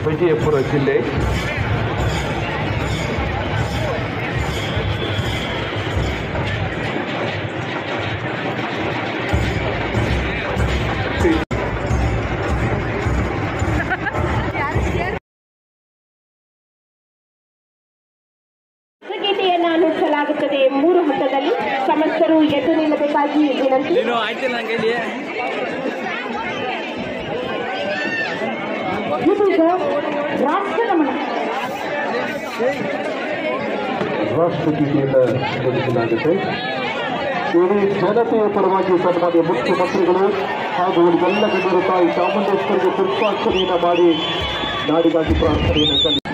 ವಿಜಯಪುರ ಜಿಲ್ಲೆ ಗೀತೆಯನ್ನ ನುಡಿಸಲಾಗುತ್ತದೆ ಮೂರು ಹಂತದಲ್ಲಿ ಸಮಸ್ತರು ಎದ್ದು ನಿಲ್ಲಬೇಕಾಗಿ ವಿನಂತಿ ನೀನು ಆಯ್ತಿಲ್ಲ ನಂಗೆ ಹೇಳಿ ಇದೀಗ ರಾಷ್ಟ್ರಗಮನ ರಾಷ್ಟ್ರಗೀತೆಯನ್ನು ನುಡಿಸಲಾಗುತ್ತೆ ಇಡೀ ಜನತೆಯ ಪರವಾಗಿ ಸನ್ಮಾನ್ಯ ಮುಖ್ಯಮಂತ್ರಿಗಳು ಹಾಗೂ ಉಳಿದೆಲ್ಲ ಗಣ್ಯರು ತಾಯಿ ಚಾಮುಂಡೇಶ್ವರಿಗೆ ಪುಷ್ಪಾರ್ಚನೆಯನ್ನು ಮಾಡಿ ನಾಡಿಗಾಗಿ ಪ್ರಾರ್ಥನೆಯನ್ನು ಸಲ್ಲಿಸಿದ್ದಾರೆ